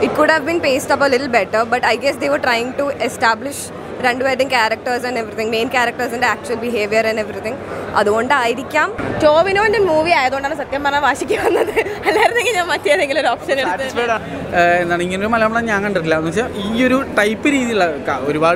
It could have been paced up a little better but I guess they were trying to establish രണ്ടുപേരുടെയും characters and everything main ക്യാരക്ടേഴ്സിൻ്റെ actual behaviour and everything അതുകൊണ്ടായിരിക്കാം ടോവിനോന്റെ movie ആയതുകൊണ്ടാണ് സത്യം പറഞ്ഞാൽ വാശിക്ക് വന്നത് അല്ലായിരുന്നെങ്കിൽ ഞാൻ മറ്റേതെങ്കിലും ഒരു ഓപ്ഷൻ എടുത്ത് ഏഹ് എന്താണ് ഇങ്ങനൊരു മലയാളം ഞാൻ കണ്ടിട്ടില്ല എന്ന് വെച്ചാൽ ഈ ഒരു ടൈപ്പ് രീതിയിലുള്ള ക- ഒരുപാട്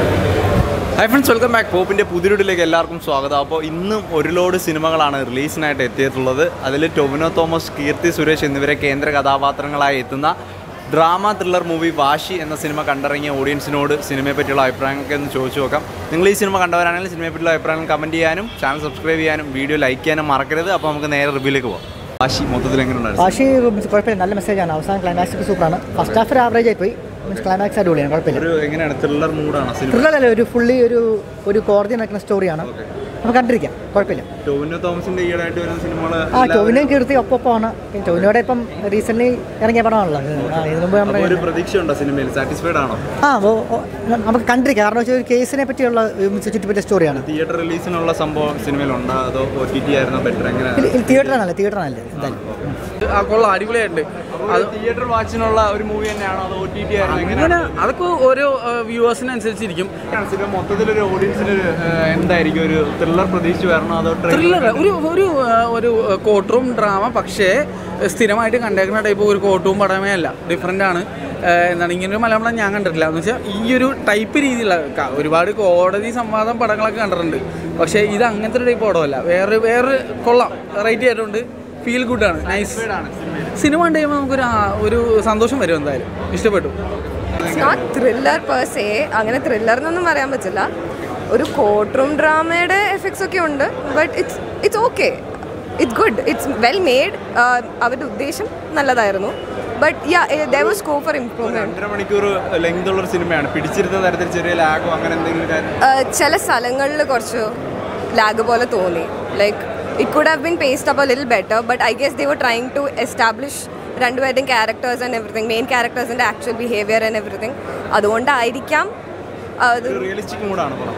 ഹൈ ഫ്രണ്ട്സ് വെൽക്കം ബാക്ക് പോപ്പിൻ്റെ പുതിയൊരുടിലേക്ക് എല്ലാവർക്കും സ്വാഗതം അപ്പോൾ ഇന്നും ഒരു ലോഡ് സിനിമകളാണ് റിലീസിനായിട്ട് എത്തിയിട്ടുള്ളത് അതിൽ ടൊവിനോ തോമസ് കീർത്തി സുരേഷ് എന്നിവരെ കേന്ദ്ര കഥാപാത്രങ്ങളായി എത്തുന്ന ഡ്രാമ ത്രില്ലർ മൂവി വാശി എന്ന സിനിമ കണ്ടിറങ്ങിയ ഓഡിയൻസിനോട് സിനിമയെ പറ്റിയുള്ള അഭിപ്രായങ്ങളൊക്കെ ഒന്ന് ചോദിച്ചു നോക്കാം നിങ്ങൾ ഈ സിനിമ കണ്ടവരാണെങ്കിൽ സിനിമയെ പറ്റിയുള്ള അഭിപ്രായങ്ങൾ കമൻറ്റ് ചെയ്യാനും ചാനൽ സബ്സ്ക്രൈബ് ചെയ്യാനും വീഡിയോ ലൈക്ക് ചെയ്യാനും മറക്കരുത് അപ്പോൾ നമുക്ക് നേരെ റിവ്യൂലേക്ക് പോകാം വാശി മൊത്തത്തിൽ എങ്ങനെയുണ്ടായിരുന്നു വാശി കുഴപ്പമില്ല നല്ല മെസ്സേജാണ് അവസാനം ക്ലൈമാക്സ് ഒക്കെ സൂപ്പറാണ് ഫസ്റ്റ് ഹാഫ് ഒരു ആവറേജ് ആയി പോയി മീൻസ് ക്ലൈമാക്സ് അടിപൊളിയാണ് കുഴപ്പമില്ല ഒരു എങ്ങനെയാണ് ത്രില്ലർ മൂഡാണ് സിനിമ ത്രില്ലർ അല്ല ഒരു ഫുള്ളി ഒരു ഒരു കോടതി നടക്കുന്ന സ്റ്റോറിയാണ് നമുക്ക് കണ്ടിരിക്കാം കുഴപ്പമില്ല ടൊവിനോ തോമസിൻ്റെ ഈയിടെയായിട്ട് വരുന്ന സിനിമകൾ ആ ടോവിനോയും കീർത്തി ഒപ്പമാണ് പിന്നെ ടോവിനോടെ ഇപ്പം റീസെൻ്റ്ലി ഇറങ്ങിയ പടമാണല്ലോ ആ ഇതിനു മുമ്പ് അപ്പോൾ ഒരു നമ്മുടെ പ്രതീക്ഷ ഉണ്ടോ സിനിമയിൽ സാറ്റിസ്ഫൈഡ് ആണോ ആ ഓ, ഓ, നമുക്ക് കണ്ടിരിക്കാം കാരണം വെച്ചാൽ ഒരു കേസിനെ പറ്റിയുള്ള ഉം, ചുറ്റിപ്പറ്റിയ സ്റ്റോറിയാണ് തിയേറ്റർ റിലീസിനുള്ള സംഭവം സിനിമയിലുണ്ടോ അതോ ഒ ടി ടി ആയിരുന്നോ ബെറ്റർ എങ്ങനെയാണ് തിയേറ്ററാണല്ലേ തിയേറ്ററാണല്ലേ എന്തായാലും ആ കൊള്ളാം അടിപൊളിയായിട്ടുണ്ട് അത് തിയേറ്റർ വാച്ചിനുള്ള ഒരു മൂവി തന്നെയാണോ അതോ ഒ ടി ടി ആയിരുന്നോ അങ്ങനെ എങ്ങനെയാണ് അതൊക്കെ ഓരോ വ്യൂവേഴ്സിനനുസരിച്ചിരിക്കും സിനിമ മൊത്തത്തിലൊരു ഓഡിയൻസിന് ഒരു ഏഹ്, എന്തായിരിക്കും ഒരു ത്രില്ലർ പ്രതീക്ഷിച്ച് വരണോ അതോ ത്രില്ലർ ഒരു ഒരു ആ, ഒരു കോർട്ട് റൂം ഡ്രാമ പക്ഷേ സ്ഥിരമായിട്ട് കണ്ടേക്കുന്ന ടൈപ്പ് ഒരു കോർട്ട് റൂം പടമേ അല്ല ഡിഫറെൻ്റ് ആണ് ആ, എന്താണ് ഇങ്ങനൊരു മലയാളം ഞാൻ കണ്ടിട്ടില്ല എന്ന് വെച്ചാൽ ഈ ഒരു ടൈപ്പ് രീതിയിലുള്ള ക- ഒരുപാട് കോടതി സംവാദം പടങ്ങളൊക്കെ കണ്ടിട്ടുണ്ട് പക്ഷേ ഇത് അങ്ങനത്തെ ഒരു ടൈപ്പ് പടമല്ല വേറെ വേറെ കൊള്ളാം റേറ്റ് ചെയ്തിട്ടുണ്ട് ഫീൽ ഗുഡാണ് നൈസ് സിനിമ കണ്ടു കഴിയുമ്പോൾ നമുക്കൊരു ആ- ഒരു സന്തോഷം വരും എന്തായാലും ഇഷ്ടപ്പെട്ടു it's not thriller per se അങ്ങനെ ത്രില്ലർ എന്നൊന്നും പറയാൻ പറ്റില്ല ഒരു കോർട്ട് റൂം ഡ്രാമയുടെ എഫക്ട്സ് ഒക്കെ ഉണ്ട് but it's it's okay it's good it's well made അവരുടെ ഉദ്ദേശം നല്ലതായിരുന്നു but yeah there was scope for improvement രണ്ടര മണിക്കൂർ ലെങ്ത് ഉള്ള ഒരു സിനിമയാണ് പിടിച്ചിരുന്ന തരത്തിൽ ചെറിയ ലാഗോ അങ്ങനെ എന്തെങ്കിലും കാര്യം ചില സ്ഥലങ്ങളിൽ കുറച്ച് ലാഗ് പോലെ തോന്നി like it could have been paced up a little better but I guess they were trying to establish രണ്ടുപേരുടെയും ക്യാരക്ടേഴ്സ് ആൻഡ് എവറിഥിങ് മെയിൻ ക്യാരക്ടേഴ്സിൻ്റെ ആക്ച്വൽ ബിഹേവിയർ ആൻഡ് എവറിഥിങ് അതുകൊണ്ടായിരിക്കാം അത് റിയലിസ്റ്റിക് മൂഡാണ് പടം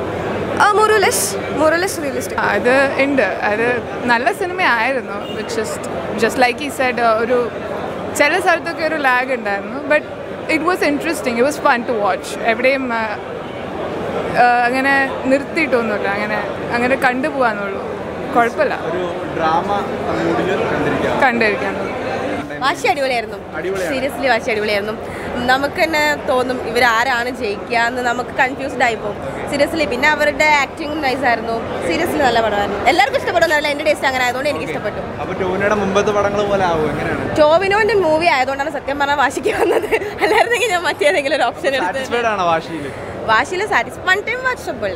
മൊറലസ് മൊറലസ് റിയലിസ്റ്റിക് അത് ഉണ്ട് അത് നല്ല സിനിമയായിരുന്നു ജസ്റ്റ് ജസ്റ്റ് ലൈക്ക് ഈ സൈഡ് ഒരു ചില സ്ഥലത്തൊക്കെ ഒരു ലാഗ് ഉണ്ടായിരുന്നു but it was interesting it was fun to watch എവിടെയും ആ, ആ, അങ്ങനെ നിർത്തിയിട്ടൊന്നുമില്ല അങ്ങനെ അങ്ങനെ കണ്ടുപോകാന്നുള്ളൂ കുഴപ്പമില്ല ഒരു ഡ്രാമ മൂഡിൽ കണ്ടിരിക്കാം കണ്ടിരിക്കാൻ വാശി അടിപൊളിയായിരുന്നു സീരിയസ്ലി വാശി അടിപൊളിയായിരുന്നു നമുക്ക് തന്നെ തോന്നും ഇവരാരാണ് ജയിക്കുക എന്ന് നമുക്ക് കൺഫ്യൂസ്ഡ് ആയി പോകും സീരിയസ്ലി പിന്നെ അവരുടെ ആക്ടിങ് നൈസ് ആയിരുന്നു സീരിയസ്ലി നല്ല പടമായിരുന്നു എല്ലാവർക്കും ഇഷ്ടപ്പെടുന്നതല്ല എൻ്റെ ടേസ്റ്റ് അങ്ങനെ ആയതുകൊണ്ട് എനിക്ക് ഇഷ്ടപ്പെട്ടു അപ്പൊ ടോവിനയുടെ മുമ്പത്തെ പടങ്ങൾ പോലെ ആവും എങ്ങനെയാണ് ടോവിനോന്റെ മൂവി ആയതുകൊണ്ടാണ് സത്യം പറഞ്ഞാൽ വാശിക്ക് വന്നത് അല്ലായിരുന്നെങ്കിൽ ഞാൻ മറ്റേതെങ്കിലും ഒരു ഓപ്ഷൻ എടുത്ത് സാറ്റിസ്ഫൈഡ് ആണോ വാശിയിൽ വാശിയിൽ സാറ്റിസ്ഫൈ വൺ ടൈം വാച്ചബിൾ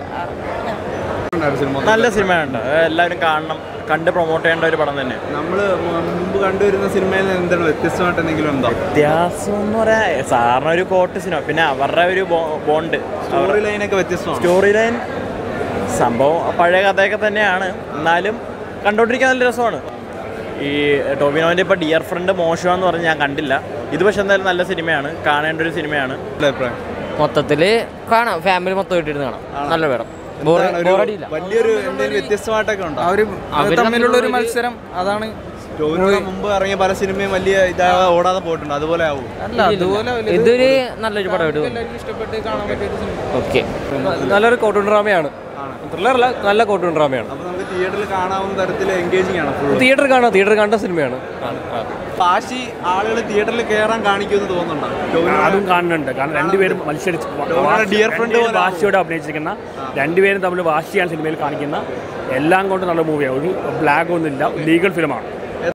സിനിമ നല്ല സിനിമയുണ്ട് എല്ലാവരും കാണണം കണ്ട് പ്രൊമോട്ട് ചെയ്യേണ്ട ഒരു പടം തന്നെ നമ്മള് മുമ്പ് കണ്ടുവരുന്ന സിനിമയിൽ നിന്ന് എന്താണ് വ്യത്യസ്തമായിട്ട് എന്തെങ്കിലും ഉണ്ടോ വ്യത്യാസം എന്ന് പറയാൻ സാറിന് ഒരു കോട്ട് സിനിമ പിന്നെ അവരുടെ ഒരു ബോണ്ട് സ്റ്റോറി ലൈനൊക്കെ വ്യത്യസ്തമാണ് സ്റ്റോറി ലൈൻ സംഭവം പഴയ കഥയൊക്കെ തന്നെയാണ് എന്നാലും കണ്ടോണ്ടിരിക്കാൻ നല്ല രസമാണ് ഈ ടോബിനോൻ്റെ ഇപ്പോൾ ഡിയർ ഫ്രണ്ട് മോശമാണെന്ന് പറഞ്ഞ് ഞാൻ കണ്ടില്ല ഇത് പക്ഷെ എന്തായാലും നല്ല സിനിമയാണ് കാണേണ്ട ഒരു സിനിമയാണ് അഭിപ്രായം മൊത്തത്തിൽ കാണാം ഫാമിലി മൊത്തം ഇട്ടിരുന്ന് കാണാം നല്ല പടം എന്താണ് ഒരു ബോറടിയില്ല വലിയൊരു എന്തെങ്കിലും വ്യത്യസ്തമായിട്ടൊക്കെ ഉണ്ടോ അവർ അവർ തമ്മിലുള്ള ഒരു മത്സരം അതാണ് ടോവിനോയുടെ മുമ്പ് ഇറങ്ങിയ പല സിനിമയും വലിയ ഇതാ ഓടാതെ പോയിട്ടുണ്ട് അതുപോലെ ആവും അല്ല അതുപോലെ വലിയ- ഇതൊരു നല്ലൊരു പടമായിട്ട് എല്ലാവർക്കും ഇഷ്ടപ്പെട്ട് കാണാൻ പറ്റിയ ഒരു സിനിമ ഓക്കെ നല്ലൊരു കോട്ടൂൺ ഡ്രാമയാണ് ത്രില്ലറല്ല നല്ല കോട്ടൂൺ ഡ്രാമയാണ് അപ്പൊ നമുക്ക് തിയേറ്ററിൽ കാണാവുന്ന തരത്തിൽ എൻഗേജിങ് ആണ് ഫുൾ തിയേറ്റർ കാണാം തിയേറ്റർ കണ്ട സിനിമയാണ് വാശി ആളുകൾ തിയേറ്ററിൽ കയറാൻ കാണിക്കുമെന്ന് തോന്നുന്നുണ്ടോ ടോവിനോയുടെ അതും കാണുന്നുണ്ട് കാരണം രണ്ടുപേരും മത്സരിച്ച് ടോവിനോയുടെ ഡിയർ ഫ്രണ്ട് പോലെ ആവും. വാശിയോടെ അഭിനയിച്ചിരിക്കുന്ന രണ്ടുപേരും തമ്മിൽ വാശിയാണ് സിനിമയിൽ കാണിക്കുന്ന എല്ലാം കൊണ്ട് നല്ല മൂവിയാണ് ഒരു ബ്ലാഗ് ഒന്നുമില്ല ലീഗൽ ഫിലിമാണ്